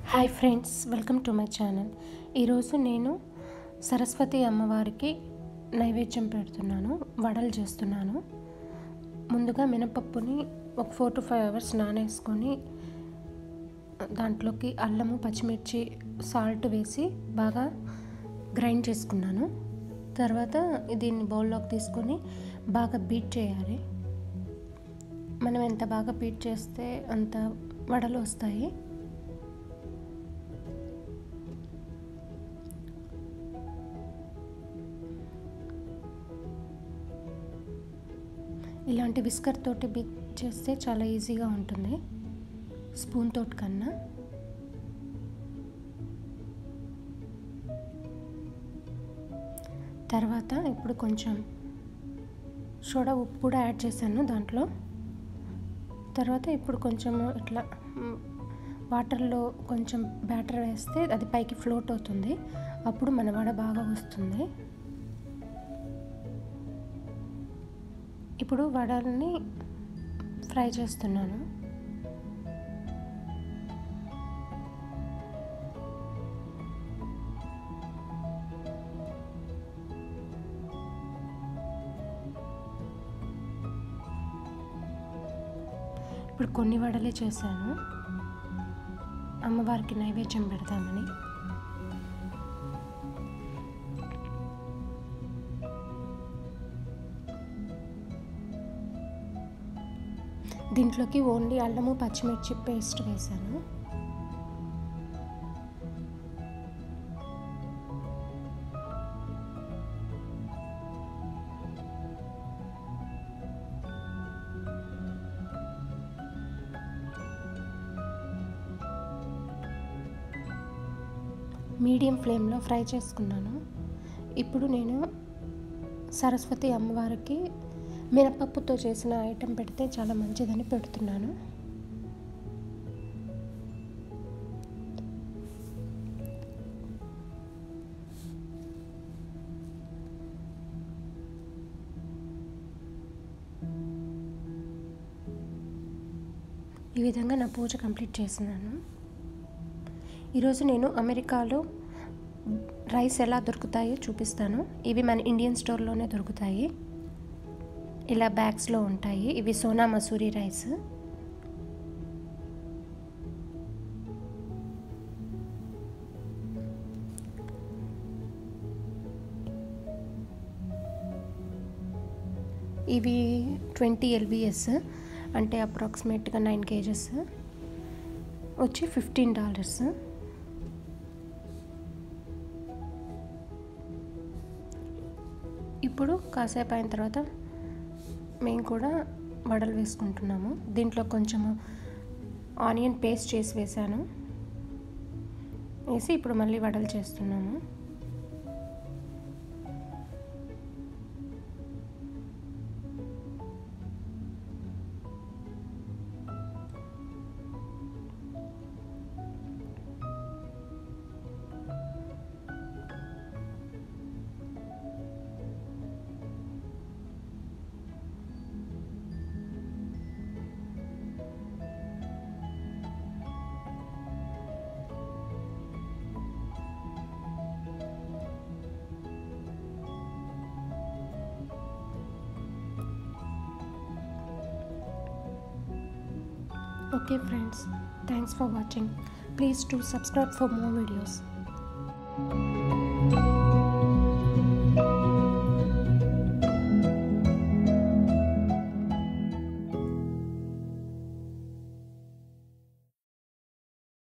Hi friends welcome to my channel ఈరోజు నేను సరస్వతి అమ్మవారికి నైవేద్యం పెడుతున్నాను వడలు చేస్తున్నాను ముందుగా మినపప్పుని ఒక ఫోర్ టు ఫైవ్ అవర్స్ నానేసుకొని దాంట్లోకి అల్లము పచ్చిమిర్చి సాల్ట్ వేసి బాగా గ్రైండ్ చేసుకున్నాను తర్వాత దీన్ని బౌల్లోకి తీసుకొని బాగా బీట్ చేయాలి మనం ఎంత బాగా బీట్ చేస్తే అంత వడలు వస్తాయి ఇలాంటి విస్కర్ తోటి బీట్ చేస్తే చాలా ఈజీగా ఉంటుంది స్పూన్ తోటి కన్నా తర్వాత ఇప్పుడు కొంచెం సోడా ఉప్పు కూడా యాడ్ చేశాను దాంట్లో తర్వాత ఇప్పుడు కొంచెం ఇట్లా మ్, వాటర్లో కొంచెం బ్యాటర్ వేస్తే అది పైకి ఫ్లోట్ అవుతుంది అప్పుడు మన వడ బాగా వస్తుంది ఇప్పుడు వడల్ని ఫ్రై చేస్తున్నాను ఇప్పుడు కొన్ని వడలే చేశాను అమ్మవారికి నైవేద్యం పెడదామని దీంట్లోకి ఓన్లీ అల్లము పచ్చిమిర్చి పేస్ట్ వేసాను మీడియం ఫ్లేమ్లో ఫ్రై చేసుకున్నాను ఇప్పుడు నేను సరస్వతి అమ్మవారికి మినపప్పుతో చేసిన ఐటెం పెడితే చాలా మంచిదని పెడుతున్నాను ఈ విధంగా నా పూజ కంప్లీట్ చేసినాను ఈరోజు నేను అమెరికాలో రైస్ ఎలా దొరుకుతాయో చూపిస్తాను ఇవి మన ఇండియన్ స్టోర్లోనే దొరుకుతాయి ఇలా బ్యాగ్స్లో ఉంటాయి ఇవి సోనా మసూరి రైస్ ఇవి ట్వంటీ ఎల్బిఎస్ అంటే అప్రాక్సిమేట్గా నైన్ కేజెస్ వచ్చి ఫిఫ్టీన్ డాలర్స్ ఇప్పుడు కాసేపు అయిన తర్వాత మేము కూడా వడలు వేసుకుంటున్నాము దీంట్లో కొంచెము ఆనియన్ పేస్ట్ చేసి వేసాను వేసి ఇప్పుడు మళ్ళీ వడలు చేస్తున్నాము Okay friends, thanks for watching. Please do subscribe for more videos.